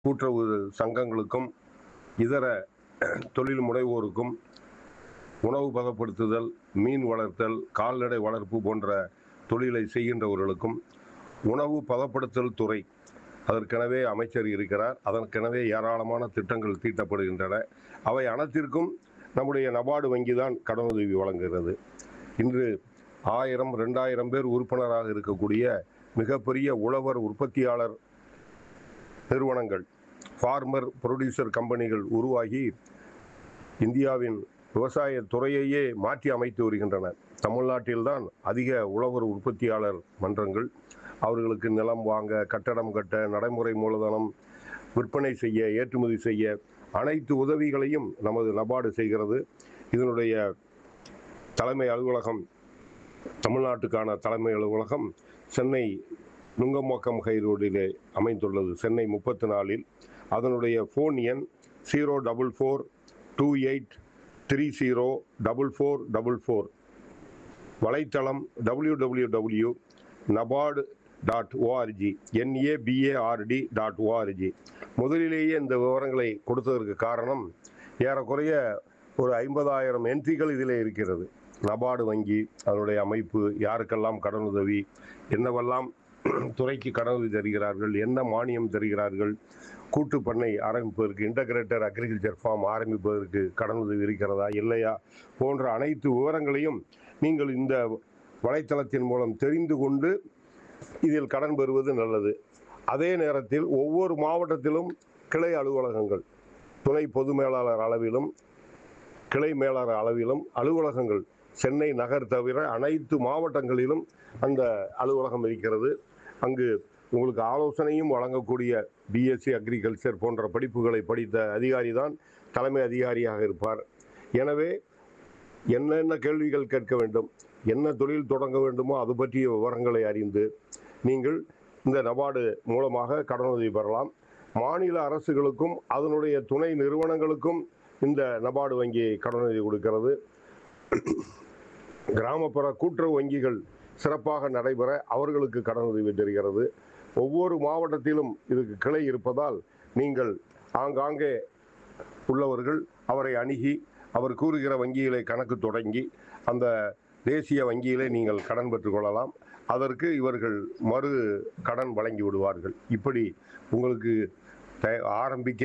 கூட்டுறவு சங்கங்களுக்கும் இதர தொழில் முனைவோருக்கும் உணவு பதப்படுத்துதல் மீன் வளர்த்தல் கால்நடை வளர்ப்பு போன்ற தொழிலை செய்கின்றவர்களுக்கும் உணவு பதப்படுத்தல் துறை அதற்கெனவே அமைச்சர் இருக்கிறார் அதற்கெனவே ஏராளமான திட்டங்கள் தீட்டப்படுகின்றன அவை அனைத்திற்கும் நம்முடைய நபார்டு வங்கி தான் கடனுதவி வழங்குகிறது இன்று ஆயிரம் ரெண்டாயிரம் பேர் உறுப்பினராக இருக்கக்கூடிய மிகப்பெரிய உழவர் உற்பத்தியாளர் நிறுவனங்கள் ஃபார்மர் ப்ரொடியூசர் கம்பெனிகள் உருவாகி இந்தியாவின் விவசாய துறையையே மாற்றி அமைத்து வருகின்றன தமிழ்நாட்டில்தான் அதிக உழவர் உற்பத்தியாளர் மன்றங்கள் அவர்களுக்கு நிலம் வாங்க கட்டடம் கட்ட நடைமுறை மூலதனம் விற்பனை செய்ய ஏற்றுமதி செய்ய அனைத்து உதவிகளையும் நமது நபார்டு செய்கிறது இதனுடைய தலைமை அலுவலகம் தமிழ்நாட்டுக்கான தலைமை அலுவலகம் சென்னை நுங்கம்பாக்கம் ஹை ரோடிலே அமைந்துள்ளது சென்னை முப்பத்தி நாலில் அதனுடைய ஃபோன் எண் zero double four two eight three zero double four double four வலைத்தளம் W W W NABARD dot ORG NABARD dot ORG முதலிலேயே இந்த விவரங்களை கொடுத்ததற்கு காரணம் ஏறக்குறைய ஒரு ஐம்பதாயிரம் என்ட்ரிகள் இதில் இருக்கிறது நபார்டு வங்கி அதனுடைய அமைப்பு யாருக்கெல்லாம் கடனுதவி என்னவெல்லாம் துறைக்கு கடனுதவி தருகிறார்கள் என்ன மானியம் தருகிறார்கள் கூட்டு பண்ணை ஆரம்பிப்பதற்கு இன்டகிரேட்டர் அக்ரிகல்ச்சர் ஃபார்ம் ஆரம்பிப்பதற்கு கடனுதவி இருக்கிறதா இல்லையா போன்ற அனைத்து விவரங்களையும் நீங்கள் இந்த வலைத்தளத்தின் மூலம் தெரிந்து கொண்டு இதில் கடன் பெறுவது நல்லது அதே நேரத்தில் ஒவ்வொரு மாவட்டத்திலும் கிளை அலுவலகங்கள் துணை பொது மேலாளர் அளவிலும் கிளை மேலாளர் அளவிலும் அலுவலகங்கள் சென்னை நகர் தவிர அனைத்து மாவட்டங்களிலும் அந்த அலுவலகம் இருக்கிறது அங்கு உங்களுக்கு ஆலோசனையும் வழங்கக்கூடிய பிஎஸ்சி அக்ரிகல்ச்சர் போன்ற படிப்புகளை படித்த அதிகாரி தான் தலைமை அதிகாரியாக இருப்பார் எனவே என்னென்ன கேள்விகள் கேட்க வேண்டும் என்ன தொழில் தொடங்க வேண்டுமோ அது பற்றிய விவரங்களை அறிந்து நீங்கள் இந்த நபார்டு மூலமாக கடனுதவி பெறலாம் மாநில அரசுகளுக்கும் அதனுடைய துணை நிறுவனங்களுக்கும் இந்த நபார்டு வங்கி கடனுதவி கொடுக்கிறது கிராமப்புற கூட்டுறவு வங்கிகள் சிறப்பாக நடைபெற அவர்களுக்கு கடனுதவி தருகிறது ஒவ்வொரு மாவட்டத்திலும் இதுக்கு கிளை இருப்பதால் நீங்கள் ஆங்காங்கே உள்ளவர்கள் அவரை அணுகி அவர் கூறுகிற வங்கியிலே கணக்கு தொடங்கி அந்த தேசிய வங்கியிலே நீங்கள் கடன் பெற்றுக்கொள்ளலாம் அதற்கு இவர்கள் மறு கடன் வழங்கி விடுவார்கள் இப்படி உங்களுக்கு த- ஆரம்பிக்க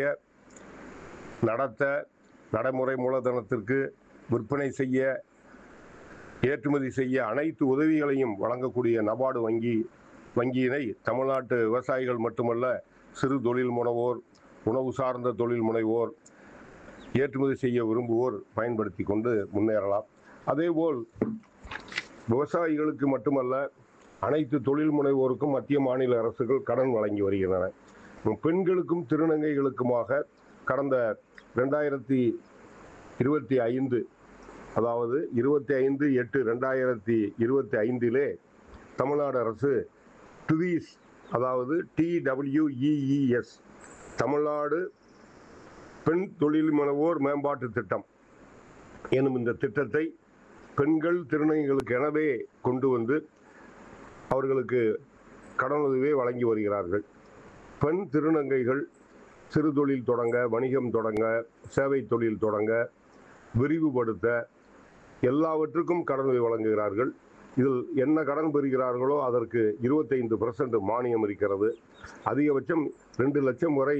நடத்த நடைமுறை மூலதனத்திற்கு விற்பனை செய்ய ஏற்றுமதி செய்ய அனைத்து உதவிகளையும் வழங்கக்கூடிய நபார்டு வங்கி வங்கியினை தமிழ்நாட்டு விவசாயிகள் மட்டுமல்ல சிறு தொழில் முனைவோர் உணவு சார்ந்த தொழில் முனைவோர் ஏற்றுமதி செய்ய விரும்புவோர் பயன்படுத்தி கொண்டு முன்னேறலாம் அதேபோல் விவசாயிகளுக்கு மட்டுமல்ல அனைத்து தொழில் முனைவோருக்கும் மத்திய மாநில அரசுகள் கடன் வழங்கி வருகின்றன பெண்களுக்கும் திருநங்கைகளுக்குமாக கடந்த ரெண்டாயிரத்தி இருபத்தி ஐந்து அதாவது இருபத்தி ஐந்து எட்டு ரெண்டாயிரத்தி இருபத்தி ஐந்திலே தமிழ்நாடு அரசு டுவிஸ் அதாவது டிடபிள்யூஇஇஎஸ் தமிழ்நாடு பெண் தொழில் முனைவோர் மேம்பாட்டு திட்டம் எனும் இந்த திட்டத்தை பெண்கள் திருநங்கைகளுக்கு எனவே கொண்டு வந்து அவர்களுக்கு கடனுதவியை வழங்கி வருகிறார்கள் பெண் திருநங்கைகள் சிறு தொழில் தொடங்க வணிகம் தொடங்க சேவை தொழில் தொடங்க விரிவுபடுத்த எல்லாவற்றுக்கும் கடனுதவி வழங்குகிறார்கள் இதில் என்ன கடன் பெறுகிறார்களோ அதற்கு இருபத்தைந்து பர்சன்ட் மானியம் இருக்கிறது அதிகபட்சம் ரெண்டு லட்சம் வரை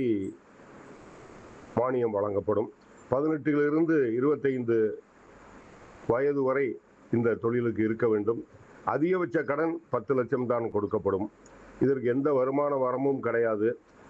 மானியம் வழங்கப்படும் பதினெட்டிலிருந்து இருபத்தைந்து வயது வரை இந்த தொழிலுக்கு இருக்க வேண்டும் அதிகபட்ச கடன் பத்து லட்சம் தான் கொடுக்கப்படும் இதற்கு எந்த வருமான வரமும் கிடையாது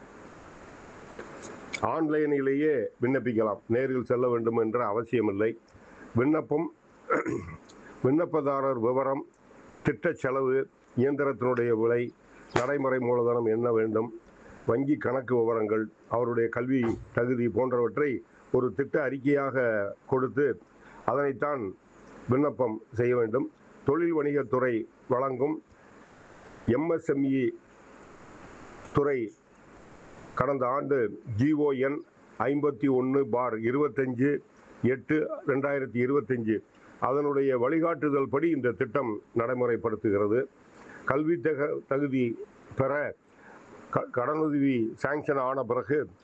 ஆன்லைனிலேயே விண்ணப்பிக்கலாம் நேரில் செல்ல வேண்டும் என்ற அவசியமில்லை விண்ணப்பம் விண்ணப்பதாரர் விவரம் திட்ட செலவு இயந்திரத்தினுடைய விலை நடைமுறை மூலதனம் என்ன வேண்டும் வங்கி கணக்கு விவரங்கள் அவருடைய கல்வி தகுதி போன்றவற்றை ஒரு திட்ட அறிக்கையாக கொடுத்து அதனைத்தான் விண்ணப்பம் செய்ய வேண்டும் தொழில் வணிகத்துறை வழங்கும் எம்எஸ்எம்இ துறை கடந்த ஆண்டு ஜிஓஎன் ஐம்பத்தி ஒன்று பார் இருபத்தஞ்சு எட்டு ரெண்டாயிரத்தி இருபத்தஞ்சு அதனுடைய வழிகாட்டுதல் படி இந்த திட்டம் நடைமுறைப்படுத்துகிறது கல்வி தக தகுதி பெற க- கடனுதவி சாங்ஷன் ஆன பிறகு